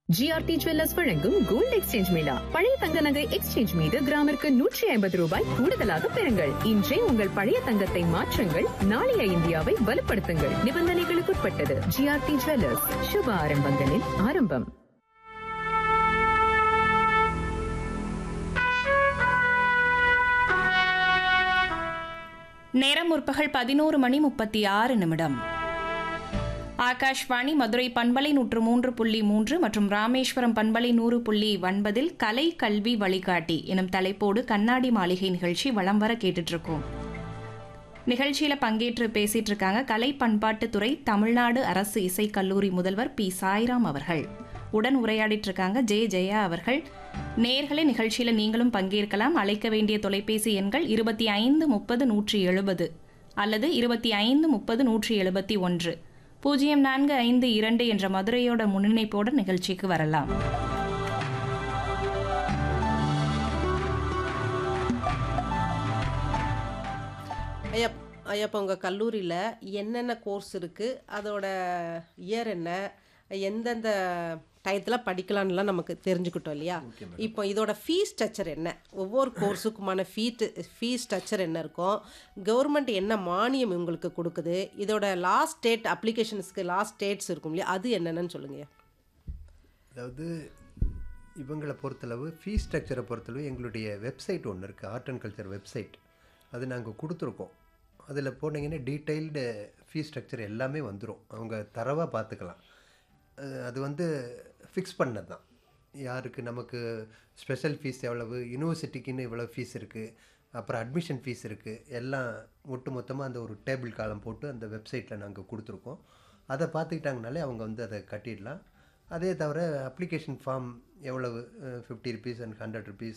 GRT jewellers வழங்கும் gold exchange mela பழைய தங்க நகை எக்ஸ்சேஞ்ச் மீது கிராமிற்கு நூற்றி ஐம்பது ரூபாய் கூடுதலாக பெறுங்கள் இன்றே உங்கள் பழைய தங்கத்தை மாற்றுங்கள் நாளைய இந்தியாவை வலுப்படுத்துங்கள் நிபந்தனைகளுக்குட்பட்டது ஜிஆர்டி ஜுவல்லர்ஸ் சுப ஆரம்பங்களின் ஆரம்பம் நேரம் முற்பகல் பதினோரு மணி முப்பத்தி ஆறு நிமிடம் ஆகாஷ்வாணி மதுரை பண்பலை நூற்று மூன்று புள்ளி மூன்று மற்றும் ராமேஸ்வரம் பண்பலை நூறு புள்ளி ஒன்பதில் கலை கல்வி வழிகாட்டி எனும் தலைப்போடு கண்ணாடி மாளிகை நிகழ்ச்சி வலம் வர கேட்டுட்டு இருக்கோம் நிகழ்ச்சியில பங்கேற்று பேசிட்டு இருக்காங்க கலை பண்பாட்டுத்துறை தமிழ்நாடு அரசு இசைக் கல்லூரி முதல்வர் பி சாய்ராம் அவர்கள் உடன் உரையாடிட்டு இருக்காங்க ஜே ஜெயா அவர்கள் நேர்களை நிகழ்ச்சியில நீங்களும் பங்கேற்கலாம் அழைக்க வேண்டிய தொலைபேசி எண்கள் இருபத்தி ஐந்து முப்பது நூற்றி எழுபது அல்லது இருபத்தி ஐந்து முப்பது நூற்றி எழுபத்தி ஒன்று பூஜ்ஜியம் நான்கு ஐந்து இரண்டு என்ற மதுரையோட முன்னிணைப்போட நிகழ்ச்சிக்கு வரலாம் ஐயா ஐயா இப்போ உங்கள் கல்லூரியில் என்னென்ன கோர்ஸ் இருக்குது அதோட இயர் என்ன எந்தெந்த டயத்தில் படிக்கலாம்லாம் நமக்கு தெரிஞ்சுக்கிட்டோம் இல்லையா இப்போ இதோட ஃபீஸ் ஸ்ட்ரக்சர் என்ன ஒவ்வொரு கோர்ஸுக்குமான ஃபீட்டு ஃபீஸ் ஸ்ட்ரக்சர் என்ன இருக்கும் கவர்மெண்ட் என்ன மானியம் உங்களுக்கு கொடுக்குது இதோட லாஸ்ட் டேட் அப்ளிகேஷன்ஸ்க்கு லாஸ்ட் டேட்ஸ் இருக்கும் இல்லையா அது என்னென்னு சொல்லுங்கள் அதாவது இவங்களை பொறுத்தளவு ஃபீஸ் ஸ்ட்ரக்சரை பொறுத்தளவு எங்களுடைய வெப்சைட் ஒன்று இருக்குது ஆர்ட் அண்ட் கல்ச்சர் வெப்சைட் அது நாங்கள் கொடுத்துருக்கோம் அதில் போனீங்கன்னா டீட்டெயில்டு ஃபீஸ் ஸ்ட்ரக்சர் எல்லாமே வந்துடும் அவங்க தரவாக பார்த்துக்கலாம் அஹ் அது வந்து ஃபிக்ஸ் பண்ணது தான் யாருக்கு நமக்கு ஸ்பெஷல் ஃபீஸ் எவ்வளவு யூனிவர்சிட்டிக்குன்னு இவ்வளோ ஃபீஸ் இருக்குது அப்புறம் அட்மிஷன் ஃபீஸ் இருக்குது எல்லாம் ஒட்டு மொத்தமாக அந்த ஒரு டேபிள் காலம் போட்டு அந்த வெப்சைட்டில் நாங்கள் கொடுத்துருக்கோம் அதை பார்த்துக்கிட்டாங்கனாலே அவங்க வந்து அதை கட்டிடலாம் அதே தவிர அப்ளிகேஷன் ஃபார்ம் எவ்வளவு fifty rupees and hundred rupees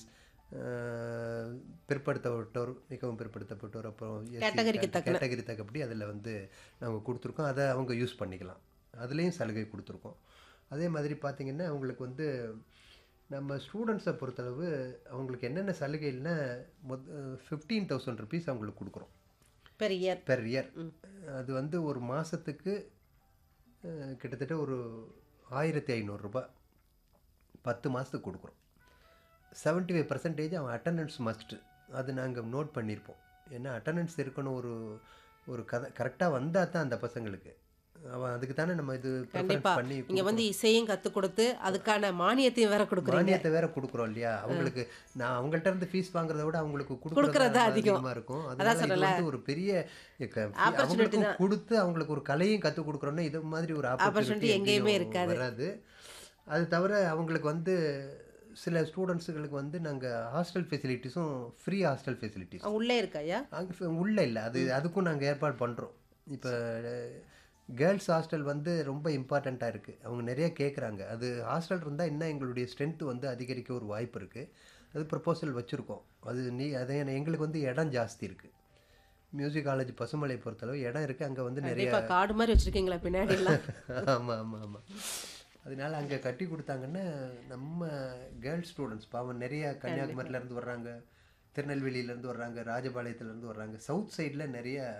பிற்படுத்தப்பட்டோர் மிகவும் பிற்படுத்தப்பட்டோர் அப்புறம் Category-க்கு தக்கன. கேட்டகரி தக்கப்படி அதில் வந்து நாங்கள் கொடுத்துருக்கோம் அதை அவங்க யூஸ் பண்ணிக்கலாம் அதுலேயும் சலுகை கொடுத்துருக்கோம் அதே மாதிரி பார்த்திங்கன்னா அவங்களுக்கு வந்து நம்ம ஸ்டூடெண்ட்ஸை பொறுத்தளவு அவங்களுக்கு என்னென்ன சலுகைன்னா மொத் ஃபிஃப்டீன் தௌசண்ட் ருபீஸ் அவங்களுக்கு கொடுக்குறோம் பெர் இயர் பெர் இயர் அது வந்து ஒரு மாதத்துக்கு கிட்டத்தட்ட ஒரு ஆயிரத்தி ஐநூறுரூபா பத்து மாதத்துக்கு கொடுக்குறோம் செவன்ட்டி ஃபைவ் பர்சன்டேஜ் அவன் அட்டண்டன்ஸ் மஸ்ட்டு அது நாங்கள் நோட் பண்ணியிருப்போம் ஏன்னா அட்டண்டன்ஸ் இருக்கணும் ஒரு ஒரு கதை கரெக்டாக வந்தால் தான் அந்த பசங்களுக்கு அவன் அதுக்கு தானே நம்ம இது preference கண்டிப்பா பண்ணி இங்க வந்து இசையும் கற்றுக் கொடுத்து அதுக்கான மானியத்தையும் வேற கொடுக்குறீங்க மானியத்தை வேற கொடுக்குறோம் இல்லையா அவங்களுக்கு நான் அவங்கள்ட்ட இருந்து ஃபீஸ் வாங்குறத விட அவங்களுக்கு கொடுக்கறது கொடுக்கறது அதிகம். அதிகமா இருக்கும் அதான் அதனால இது சொல்லல. வந்து ஒரு பெரிய க- Opportunity அவங்களுக்கும் தான். கொடுத்து அவங்களுக்கு ஒரு கலையும் கற்றுக் கொடுக்குறோன்னா இது மாதிரி ஒரு Opportunity ஆப்பர்ச்சுனிட்டி எங்கேயுமே எங்கேயுமே இருக்காது. வராது அது தவிர அவங்களுக்கு வந்து சில ஸ்டூடெண்ட்ஸுகளுக்கு வந்து நாங்கள் ஹாஸ்டல் ஃபெசிலிட்டிஸும் ஃப்ரீ ஹாஸ்டல் ஃபெசிலிட்டிஸ் அஹ் உள்ளே இருக்கா ஐயா அங்கே உள்ள இல்லை அது அதுக்கும் நாங்கள் ஏற்பாடு பண்ணுறோம் இப்போ கேர்ள்ஸ் ஹாஸ்டல் வந்து ரொம்ப இம்பார்ட்டண்ட்டாக இருக்குது அவங்க நிறைய கேட்குறாங்க அது ஹாஸ்டல் இருந்தால் இன்னும் எங்களுடைய ஸ்ட்ரென்த்து வந்து அதிகரிக்க ஒரு வாய்ப்பு இருக்குது அது ப்ரப்போசல் வச்சுருக்கோம் அது நீ அதே எங்களுக்கு வந்து இடம் ஜாஸ்தி இருக்குது மியூசிக் காலேஜ் பசுமலை பொறுத்தளவு இடம் இருக்குது அங்கே வந்து நிறைய கண்டிப்பா காடு மாதிரி வச்சிருக்கீங்களா பின்னாடி எல்லாம் ஆமாம் ஆமாம் ஆமாம் அதனால அங்கே கட்டி கொடுத்தாங்கன்னா நம்ம கேர்ள்ஸ் ஸ்டூடெண்ட்ஸ் பாவம் நிறைய கன்னியாகுமரியிலேருந்து வர்றாங்க திருநெல்வேலியிலேருந்து வர்றாங்க ராஜபாளையத்துலேருந்து வர்றாங்க சவுத் சைடில் நிறைய